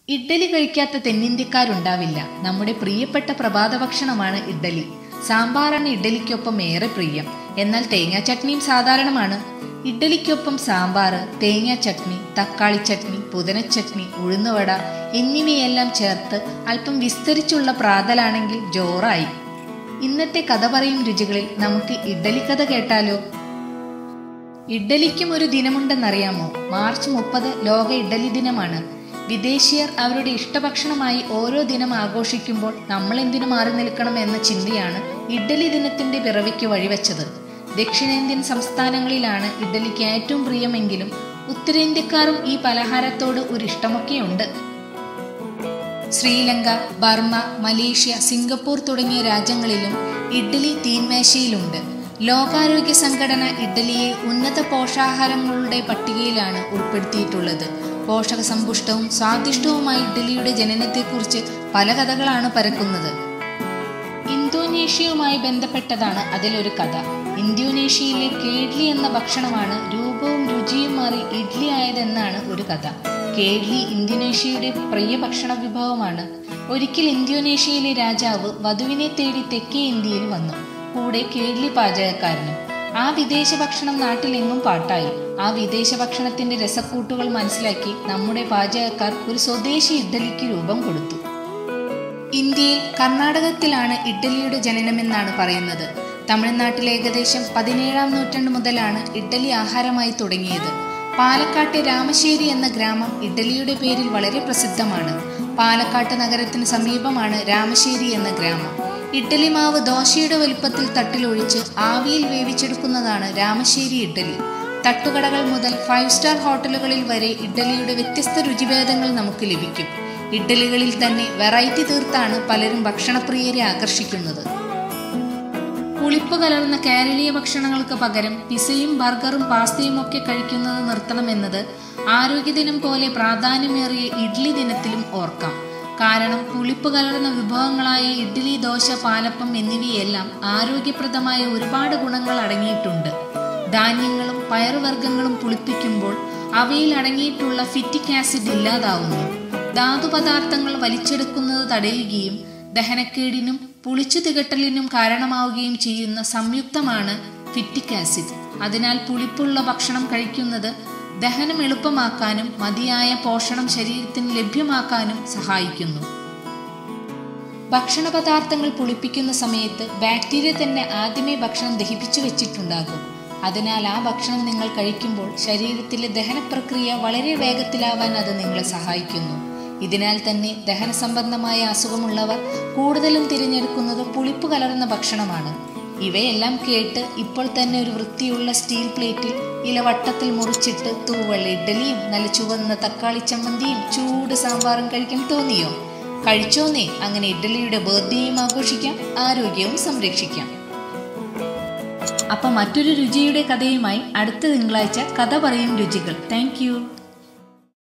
ഇഡ്ഡലി കഴിക്കാത്ത തെന്നിന്ത്യക്കാരുണ്ടാവില്ല നമ്മുടെ പ്രിയപ്പെട്ട പ്രഭാത ഭക്ഷണമാണ് ഇഡ്ഡലി സാമ്പാറാണ് ഇഡ്ഡലിക്കൊപ്പം ഏറെ പ്രിയം എന്നാൽ തേങ്ങാ ചട്നിയും സാധാരണമാണ് ഇഡ്ഡലിക്കൊപ്പം സാമ്പാർ തേങ്ങാ ചട്നി തക്കാളി ചട്നി പുതനച്ചട്നി ഉഴുന്നുവട എന്നിവയെല്ലാം ചേർത്ത് അല്പം വിസ്തരിച്ചുള്ള പ്രാതലാണെങ്കിൽ ജോറായി ഇന്നത്തെ കഥ പറയും രുചികളിൽ നമുക്ക് ഇഡ്ഡലി കഥ കേട്ടാലോ ഇഡ്ഡലിക്കും ഒരു ദിനമുണ്ടെന്നറിയാമോ മാർച്ച് മുപ്പത് ലോക ഇഡ്ഡലി ദിനമാണ് വിദേശീയർ അവരുടെ ഇഷ്ടഭക്ഷണമായി ഓരോ ദിനം ആഘോഷിക്കുമ്പോൾ നമ്മൾ എന്തിനു മാറി നിൽക്കണം എന്ന ചിന്തയാണ് ഇഡ്ഡലി ദിനത്തിന്റെ പിറവിക്ക് വഴിവെച്ചത് ദക്ഷിണേന്ത്യൻ സംസ്ഥാനങ്ങളിലാണ് ഇഡ്ഡലിക്ക് ഏറ്റവും പ്രിയമെങ്കിലും ഉത്തരേന്ത്യക്കാരും ഈ പലഹാരത്തോട് ഒരു ഇഷ്ടമൊക്കെയുണ്ട് ശ്രീലങ്ക ബർമ്മ മലേഷ്യ സിംഗപ്പൂർ തുടങ്ങിയ രാജ്യങ്ങളിലും ഇഡ്ഡലി തീന്മേശയിലുണ്ട് ലോകാരോഗ്യ സംഘടന ഇഡ്ഡലിയെ ഉന്നത പോഷാഹാരങ്ങളുടെ പട്ടികയിലാണ് ഉൾപ്പെടുത്തിയിട്ടുള്ളത് പോഷക സമ്പുഷ്ടവും സ്വാദിഷ്ടവുമായ ഇഡ്ഡലിയുടെ ജനനത്തെക്കുറിച്ച് പല കഥകളാണ് പരക്കുന്നത് ഇന്തോനേഷ്യയുമായി ബന്ധപ്പെട്ടതാണ് അതിലൊരു കഥ ഇന്തോനേഷ്യയിലെ കേഡ്ലി എന്ന ഭക്ഷണമാണ് രൂപവും രുചിയും മാറി ഇഡ്ലി ആയതെന്നാണ് ഒരു കഥ കേഡ്ലി ഇന്തോനേഷ്യയുടെ പ്രിയ ഭക്ഷണ വിഭവമാണ് ഒരിക്കൽ ഇന്തോനേഷ്യയിലെ രാജാവ് വധുവിനെ തേടി തെക്കേ ഇന്ത്യയിൽ വന്നു കൂടെ കേഡ്ലി പാചകക്കാരനും ആ വിദേശ ഭക്ഷണം നാട്ടിലെങ്ങും പാട്ടായി ആ വിദേശ ഭക്ഷണത്തിന്റെ രസക്കൂട്ടുകൾ മനസ്സിലാക്കി നമ്മുടെ പാചകക്കാർ ഒരു സ്വദേശി ഇഡ്ഡലിക്ക് രൂപം കൊടുത്തു ഇന്ത്യയിൽ കർണാടകത്തിലാണ് ഇഡ്ഡലിയുടെ ജനനമെന്നാണ് പറയുന്നത് തമിഴ്നാട്ടിൽ ഏകദേശം പതിനേഴാം നൂറ്റാണ്ട് മുതലാണ് ഇഡ്ഡലി ആഹാരമായി തുടങ്ങിയത് പാലക്കാട്ടെ രാമശ്ശേരി എന്ന ഗ്രാമം ഇഡ്ഡലിയുടെ പേരിൽ വളരെ പ്രസിദ്ധമാണ് പാലക്കാട്ട് നഗരത്തിന് സമീപമാണ് രാമശ്ശേരി എന്ന ഗ്രാമം ഇഡ്ഡലി മാവ് ദോശയുടെ വലുപ്പത്തിൽ തട്ടിലൊഴിച്ച് ആവിയിൽ വേവിച്ചെടുക്കുന്നതാണ് രാമശ്ശേരി ഇഡ്ഡലി തട്ടുകടകൾ മുതൽ ഫൈവ് സ്റ്റാർ ഹോട്ടലുകളിൽ വരെ ഇഡ്ഡലിയുടെ വ്യത്യസ്ത രുചിഭേദങ്ങൾ നമുക്ക് ലഭിക്കും ഇഡ്ഡലികളിൽ തന്നെ വെറൈറ്റി തീർത്താണ് പലരും ഭക്ഷണപ്രിയരെ ആകർഷിക്കുന്നത് പുളിപ്പ് കലർന്ന കേരളീയ ഭക്ഷണങ്ങൾക്ക് പകരം പിസയും ബർഗറും പാസ്തയും ഒക്കെ കഴിക്കുന്നത് നിർത്തണമെന്നത് ആരോഗ്യദിനം പോലെ പ്രാധാന്യമേറിയ ഇഡ്ലി ദിനത്തിലും ഓർക്കാം കാരണം പുളിപ്പ് കലർന്ന വിഭവങ്ങളായ ഇഡ്ഡലി ദോശ പാലപ്പം എന്നിവയെല്ലാം ആരോഗ്യപ്രദമായ ഒരുപാട് ഗുണങ്ങൾ അടങ്ങിയിട്ടുണ്ട് ധാന്യങ്ങളും പയറുവർഗ്ഗങ്ങളും പുളിപ്പിക്കുമ്പോൾ അവയിൽ അടങ്ങിയിട്ടുള്ള ഫിറ്റിക് ആസിഡ് ഇല്ലാതാവുന്നു ധാതുപദാർത്ഥങ്ങൾ വലിച്ചെടുക്കുന്നത് തടയുകയും ദഹനക്കേടിനും പുളിച്ചു തികട്ടലിനും കാരണമാവുകയും ചെയ്യുന്ന സംയുക്തമാണ് ഫിറ്റിക് ആസിഡ് അതിനാൽ പുളിപ്പുള്ള ഭക്ഷണം കഴിക്കുന്നത് ദഹനം എളുപ്പമാക്കാനും മതിയായ പോഷണം ശരീരത്തിന് ലഭ്യമാക്കാനും സഹായിക്കുന്നു ഭക്ഷണ പദാർത്ഥങ്ങൾ പുളിപ്പിക്കുന്ന സമയത്ത് ബാക്ടീരിയ തന്നെ ആദ്യമേ ഭക്ഷണം ദഹിപ്പിച്ചു വെച്ചിട്ടുണ്ടാകും അതിനാൽ ആ ഭക്ഷണം നിങ്ങൾ കഴിക്കുമ്പോൾ ശരീരത്തിലെ ദഹന പ്രക്രിയ വളരെ വേഗത്തിലാവാൻ അത് നിങ്ങളെ സഹായിക്കുന്നു ഇതിനാൽ തന്നെ ദഹന സംബന്ധമായ അസുഖമുള്ളവർ കൂടുതലും തിരഞ്ഞെടുക്കുന്നത് പുളിപ്പ് കലർന്ന ഭക്ഷണമാണ് ഇവയെല്ലാം കേട്ട് ഇപ്പോൾ തന്നെ ഒരു വൃത്തിയുള്ള സ്റ്റീൽ പ്ലേറ്റിൽ ഇലവട്ടത്തിൽ മുറിച്ചിട്ട് തൂവള്ള ഇഡ്ഡലിയും നല്ല ചുവന്ന തക്കാളി ചമ്മന്തിയും ചൂട് സാമ്പാറും കഴിക്കാൻ തോന്നിയോ കഴിച്ചോന്നേ അങ്ങനെ ഇഡ്ഡലിയുടെ ബർത്ത്ഡേയും ആഘോഷിക്കാം ആരോഗ്യവും സംരക്ഷിക്കാം അപ്പൊ മറ്റൊരു രുചിയുടെ കഥയുമായി അടുത്ത തിങ്കളാഴ്ച കഥ പറയും രുചികൾ താങ്ക്